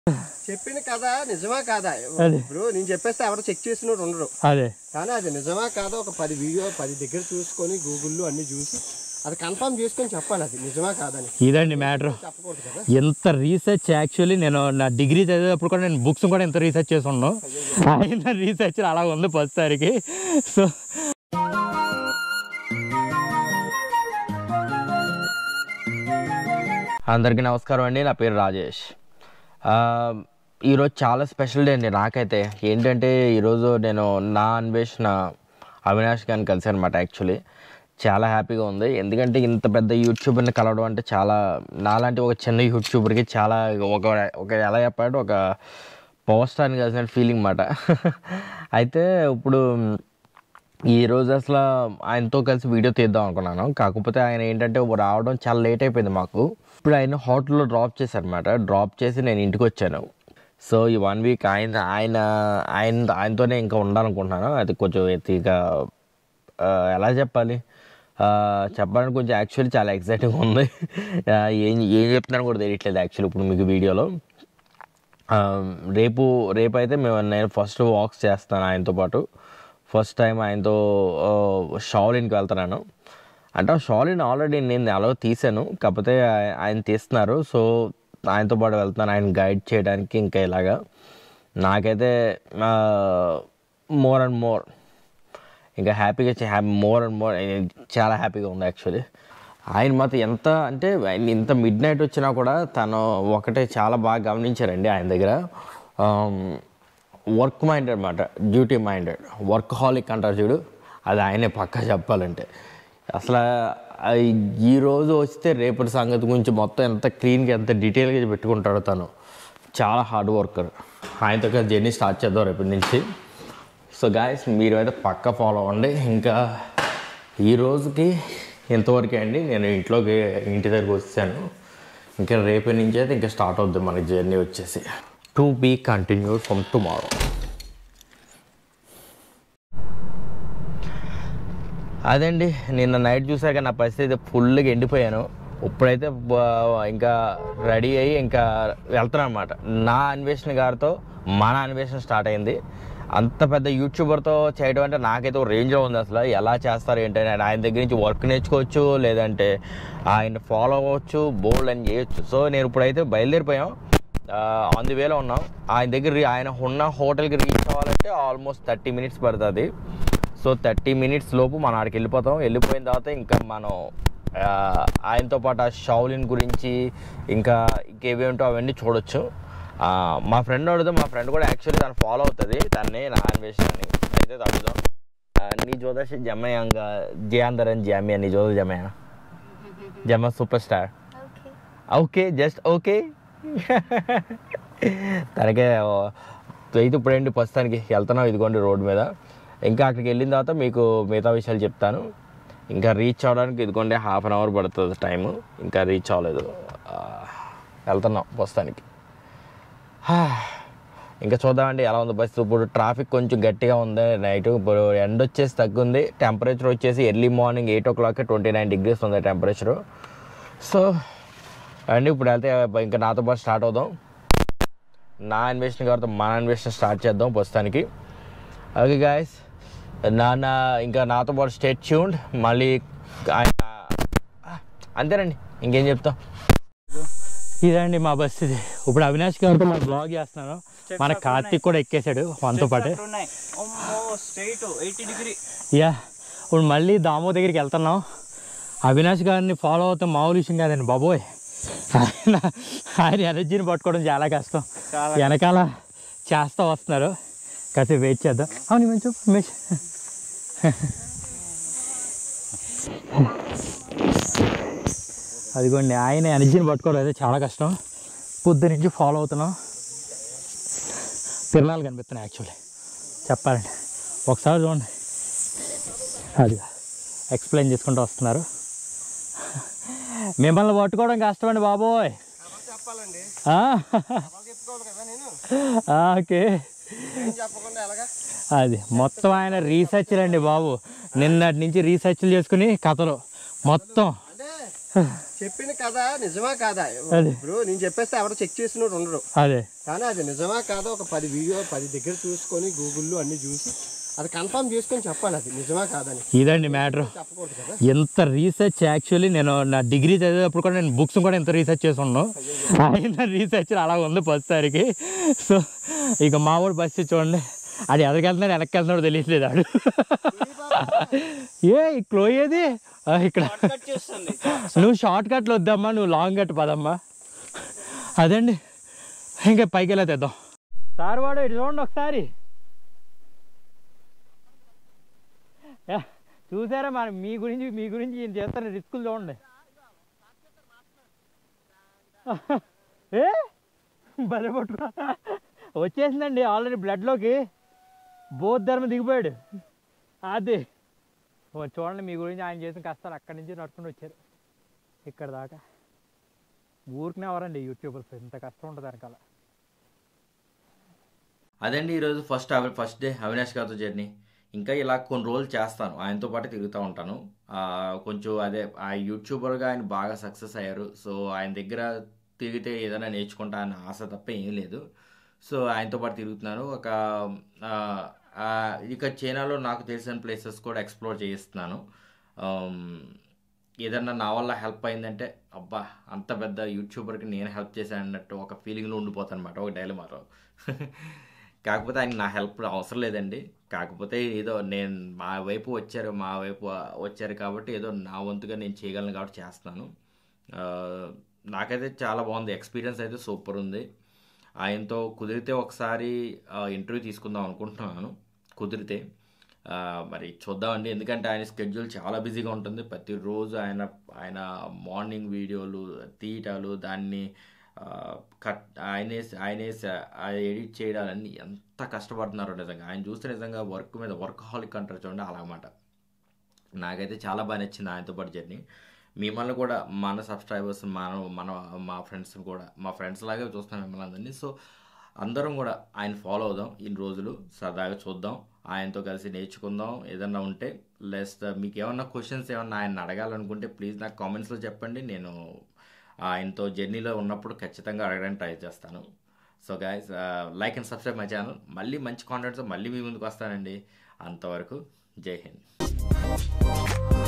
చెప్పిన కథ నిజమా కాదా అదే. ఇప్పుడు నేను చెప్పేస్తే ఎవరు చెక్ చేసినోడు ఉండరు అదే కానీ అది నిజమా కాదా ఒక పది వీడియో పది దగ్గర చూసుకొని గూగుల్లో అన్ని చూసి అది కన్ఫర్మ్ చేసుకొని చెప్పాలి అది నిజమా కాదని ఇదండి మ్యాటర్ చెప్పకూడదు కదా ఎంత రీసెర్చ్ యాక్చువల్లీ నేను నా డిగ్రీ చదివేటప్పుడు కూడా నేను బుక్స్ కూడా ఎంత రీసెర్చ్ చేసి ఉన్నాను ఆయన రీసెర్చ్ అలా ఉంది ప్రస్తుతానికి సో అందరికీ నమస్కారం అండి నా పేరు రాజేష్ ఆ, ఈరోజు చాలా స్పెషల్ డే అండి నాకైతే ఏంటంటే ఈరోజు నేను నా అన్వేషణ అవినాష్ గారిని కలిసాను అనమాట యాక్చువల్లీ చాలా హ్యాపీగా ఉంది ఎందుకంటే ఇంత పెద్ద యూట్యూబర్ని కలవడం అంటే చాలా నాలాంటి ఒక చిన్న యూట్యూబర్కి చాలా ఒక ఒక ఎలా చెప్పాడు ఒక పవర్ స్టార్ని కలిసిన ఫీలింగ్ మాట అయితే ఇప్పుడు ఈ రోజు అసలు ఆయనతో కలిసి వీడియో తీద్దాం అనుకున్నాను కాకపోతే ఆయన ఏంటంటే రావడం చాలా లేట్ అయిపోయింది మాకు ఇప్పుడు ఆయన హోటల్లో డ్రాప్ చేశారనమాట డ్రాప్ చేసి నేను ఇంటికి వచ్చాను సో ఈ వన్ వీక్ ఆయన ఆయన ఆయన ఆయనతోనే ఇంకా ఉండాలనుకుంటున్నాను అది కొంచెం ఇక ఆ, ఎలా చెప్పాలి ఆ, చెప్పడానికి కొంచెం యాక్చువల్లీ చాలా ఎక్సైటింగ్ ఉంది ఆ, ఏం ఏం చెప్తున్నాను కూడా తెలియట్లేదు యాక్చువల్లీ ఇప్పుడు మీకు వీడియోలో ఆ, రేపు రేపు అయితే మేము నేను ఫస్ట్ వాక్స్ చేస్తాను ఆయనతో పాటు ఫస్ట్ టైం ఆయనతో షాలిన్కి వెళ్తున్నాను అంటే ఆ షాలిన్ ఆల్రెడీ నేను అలా తీసాను కాకపోతే ఆయ- ఆయన తీస్తున్నారు సో ఆయనతో పాటు వెళ్తున్నాను ఆయన గైడ్ చేయడానికి ఇంకా ఇలాగా నాకైతే మోర్ అండ్ మోర్ ఇంకా హ్యాపీగా హ్యాపీ మోర్ అండ్ మోర్ చాలా హ్యాపీగా ఉంది యాక్చువల్లీ ఆయన మాత్రం ఎంత అంటే ఆయన ఇంత మిడ్ నైట్ వచ్చినా కూడా తను ఒకటే చాలా బాగా గమనించారండి ఆయన దగ్గర వర్క్ మైండెడ్ అనమాట డ్యూటీ మైండెడ్ వర్క్ హాలిక్ అంటారు చూడు అది ఆయనే పక్కా చెప్పాలంటే అసలు ఆ ఈ రోజు వస్తే రేపటి సంగతి గురించి మొత్తం ఎంత క్లీన్గా ఎంత డీటెయిల్గా పెట్టుకుంటాడో తను చాలా హార్డ్ వర్కర్ ఆయనతో కలిసి జర్నీ స్టార్ట్ చేద్దాం రేపటి నుంచి సో గాయస్ మీరు అయితే పక్క ఫాలో అవ్వండి ఇంకా ఈ రోజుకి ఇంతవరకే అండి నేను ఇంట్లోకి ఇంటి దగ్గరకు వచ్చాను ఇంకా రేపటి నుంచి అయితే ఇంకా స్టార్ట్ అవుద్ది మన జర్నీ వచ్చేసి to be continued from tomorrow అదండి నిన్న నైట్ చూసాక నా పరిస్థితి ఫుల్గా ఎండిపోయాను ఇప్పుడైతే బా- ఇంకా రెడీ అయ్యి ఇంకా వెళ్తున్నాను అనమాట నా అన్వేషణ గారితో మన అన్వేషణ స్టార్ట్ అయింది అంత పెద్ద యూట్యూబర్తో చేయడం అంటే నాకైతే ఒక రేంజ్లో ఉంది అసలు ఎలా చేస్తారు ఏంటని ఆయన దగ్గర నుంచి వర్క్ నేర్చుకోవచ్చు లేదంటే ఆయన ఫాలో అవ్వచ్చు బోల్డ్ అని చేయొచ్చు సో నేను ఇప్పుడైతే బయలుదేరిపోయాం ఆన్ ది వేలో ఉన్నాం ఆయన దగ్గర రీ- ఆయన ఉన్న హోటల్కి రీచ్ అవ్వాలంటే ఆల్మోస్ట్ థర్టీ మినిట్స్ పడుతుంది సో థర్టీ మినిట్స్ లోపు మనం ఆడికి వెళ్ళిపోతాం వెళ్ళిపోయిన తర్వాత ఇంకా మనం ఆ, ఆయనతో పాటు ఆ షౌలిన్ గురించి ఇంకా ఇంకేవేమిటో అవన్నీ చూడొచ్చు ఆ, మా ఫ్రెండ్ అడుగుదాం మా ఫ్రెండ్ కూడా యాక్చువల్లీ తను ఫాలో అవుతుంది తన్నే నా అన్వేషణని అయితే అడుగుదాం ఆ, నీ జోదా జమయంగా జియాందరన్ జామియా నీ జోదా జమయా జమ super star okay just okay తనకే ఓ, అయితే ఇప్పుడేంటి ప్రస్తుతానికి వెళ్తున్నాం ఇదిగోండి రోడ్డు మీద ఇంకా అక్కడికి వెళ్ళిన తర్వాత మీకు మిగతా విషయాలు చెప్తాను ఇంకా రీచ్ అవ్వడానికి ఇదిగోండి హాఫ్ అన్ అవర్ పడుతుంది టైము ఇంకా రీచ్ అవ్వలేదు ఆ, వెళ్తున్నాం ప్రస్తుతానికి హా. ఇంకా చూద్దామండి ఎలా ఉంది బస్ ఇప్పుడు ట్రాఫిక్ కొంచెం గట్టిగా ఉంది నైట్ ఇప్పుడు ఎండ వచ్చేసి తగ్గుంది టెంపరేచర్ వచ్చేసి early morning eight o'clock twenty nine degrees ఉంది టెంపరేచరు సో అండి ఇప్పుడు వెళ్తే ఇంకా నాతో పాటు స్టార్ట్ అవుదాం నా అన్వేషణ గారితో మన అన్వేషణ స్టార్ట్ చేద్దాం ప్రస్తుతానికి ఓకే గాయస్ నాన్న ఇంకా నాతో పాటు స్టేట్ ట్యూన్డ్ మళ్ళీ ఆయన అంతేనండి ఇంకేం చెప్తాం ఇదండి మా బస్ ఇది ఇప్పుడు అవినాష్ గారితో మన బ్లాగ్ చేస్తున్నాను మన కార్తీక్ కూడా ఎక్కేశాడు మనతో పాటే ఉన్నాయి అమ్మో స్ట్రైట్ ఎయిటీ డిగ్రీ యా ఇప్పుడు మళ్ళీ దామో దగ్గరికి వెళ్తున్నాం అవినాష్ గారిని ఫాలో అవుతాం మామూలు విషయం కాదండి బాబోయ్ ఆయన ఆయన ఎనర్జీని పట్టుకోవడం చాలా కష్టం చాలా వెనకాల చేస్తూ వస్తున్నారు కాసేపు వెయిట్ చేద్దాం అవును మంచి రమేష్ అదిగోండి ఆయన ఎనర్జీని పట్టుకోవడం అయితే చాలా కష్టం పొద్దు నుంచి ఫాలో అవుతున్నాం తిరణాలు కనిపిస్తున్నాయి యాక్చువల్లీ చెప్పాలండి ఒకసారి చూడండి అది ఎక్స్ప్లెయిన్ చేసుకుంటూ వస్తున్నారు మిమ్మల్ని పట్టుకోవడం కష్టమండి బాబోయ్ చెప్పాలండి ఆ, ఎవరు చెప్పుకోవాలి కదా నేను ఆ, ఓకే ఏం చెప్పకుండా ఎలాగా అది మొత్తం ఆయన రీసెర్చ్లు అండి బాబు నిన్నటి నుంచి రీసెర్చ్లు చేసుకుని కథలు మొత్తం అంటే చెప్పిన కదా నిజమా కాదా అదే. ఇప్పుడు నేను చెప్పేస్తే ఎవరు చెక్ చేసినోడు ఉండరు అదే కానీ అది నిజమా కాదా ఒక పది వీడియో పది దగ్గర చూసుకొని గూగుల్లో అన్ని చూసి అది కన్ఫర్మ్ చేసుకొని చెప్పాలి అది నిజమా కాదని ఇదండి మ్యాటర్ చెప్పకూడదు కదా ఎంత రీసెర్చ్ యాక్చువల్లీ నేను నా డిగ్రీ చదివేటప్పుడు కూడా నేను బుక్స్ కూడా ఎంత రీసెర్చ్ చేసి ఉన్నాను ఆయన రీసెర్చ్ అలా ఉంది ఫస్ట్సారికి సో ఇక మా వాడు బస్సు చూడండి అది ఎదరికెళ్తున్నాడు వెనక్కి వెళ్తున్నాడు తెలియట్లేదు ఆడు ఏ ఈ క్లో ఏది ఆ, ఇక్కడ కట్ చేస్తుంది నువ్వు షార్ట్ కట్లు వద్దమ్మా నువ్వు లాంగ్ కట్ పదమ్మా అదండి ఇంకా పైకి వెళ్ళా తెద్దాం సార్ వాడు ఇటు చూడండి ఒకసారి ఏ, చూసారా మరి మీ గురించి మీ గురించి ఈయన చేస్తాను రిస్కులు చూడండి ఏ భలే పట్టుకో వచ్చేసిందండి ఆల్రెడీ బ్లడ్లోకి బోధ్ ధర్మ దిగిపోయాడు అది ఓ చూడండి మీ గురించి ఆయన చేసిన కష్టాలు అక్కడి నుంచి నడుచుకుంటూ వచ్చారు ఇక్కడ దాకా ఊరికనే ఎవరండి యూట్యూబర్స్ ఇంత కష్టం ఉంటుంది వెనకాల అదండి ఈరోజు ఫస్ట్ అవి ఫస్ట్ డే అవినాష్ గారితో జర్నీ ఇంకా ఇలా కొన్ని రోజులు చేస్తాను ఆయనతో పాటు తిరుగుతూ ఉంటాను ఆ, కొంచెం అదే ఆ యూట్యూబర్గా ఆయన బాగా సక్సెస్ అయ్యారు సో ఆయన దగ్గర తిరిగితే ఏదైనా నేర్చుకుంటా అన్న ఆశ తప్ప ఏం లేదు సో ఆయనతో పాటు తిరుగుతున్నాను ఒక ఆ, ఆ, ఇక చైనాలో నాకు తెలిసిన ప్లేసెస్ కూడా ఎక్స్ప్లోర్ చేయిస్తున్నాను ఆమ్, ఏదన్నా నా వల్ల హెల్ప్ అయిందంటే అబ్బా అంత పెద్ద యూట్యూబర్కి నేను హెల్ప్ చేశాను అన్నట్టు ఒక ఫీలింగ్లో ఉండిపోతాను అనమాట ఒక డైలమాలో కాకపోతే ఆయన నా హెల్ప్ అవసరం లేదండి కాకపోతే ఏదో నేను మా వైపు వచ్చారు మా వైపు వచ్చారు కాబట్టి ఏదో నా వంతుగా నేను చేయగలను కాబట్టి చేస్తున్నాను ఆ, నాకైతే చాలా బాగుంది ఎక్స్పీరియన్స్ అయితే సూపర్ ఉంది ఆయనతో కుదిరితే ఒకసారి ఇంటర్వ్యూ తీసుకుందాం అనుకుంటున్నాను కుదిరితే ఆ, మరి చూద్దామండి ఎందుకంటే ఆయన స్కెడ్యూల్ చాలా బిజీగా ఉంటుంది ప్రతిరోజు ఆయన ఆయన మార్నింగ్ వీడియోలు తీయటాలు దాన్ని ఆ, కట్ ఆయనే ఆయనే ఎడిట్ చేయడాలన్నీ ఎంత కష్టపడుతున్నారో నిజంగా ఆయన చూస్తే నిజంగా వర్క్ మీద వర్క్ హాలిక్ అంటారు చూడండి అలాగమాట నాకైతే చాలా బాగా నచ్చింది ఆయనతో పాటు జర్నీ మిమ్మల్ని కూడా మన సబ్స్క్రైబర్స్ మన మన మా ఫ్రెండ్స్ కూడా మా ఫ్రెండ్స్ లాగే చూస్తాం మిమ్మల్ని అందరినీ సో అందరం కూడా ఆయన ఫాలో అవుదాం ఇన్ని రోజులు సరదాగా చూద్దాం ఆయనతో కలిసి నేర్చుకుందాం ఏదన్నా ఉంటే లెస్ట్ మీకు ఏమన్నా క్వశ్చన్స్ ఏమన్నా ఆయన అడగాలనుకుంటే ప్లీజ్ నాకు కామెంట్స్లో చెప్పండి నేను ఆయనతో జర్నీలో ఉన్నప్పుడు ఖచ్చితంగా అడగడానికి ట్రై చేస్తాను so guys like and subscribe my channel మళ్ళీ మంచి కాంటెంట్తో మళ్ళీ మీ ముందుకు వస్తానండి అంతవరకు జై హింద్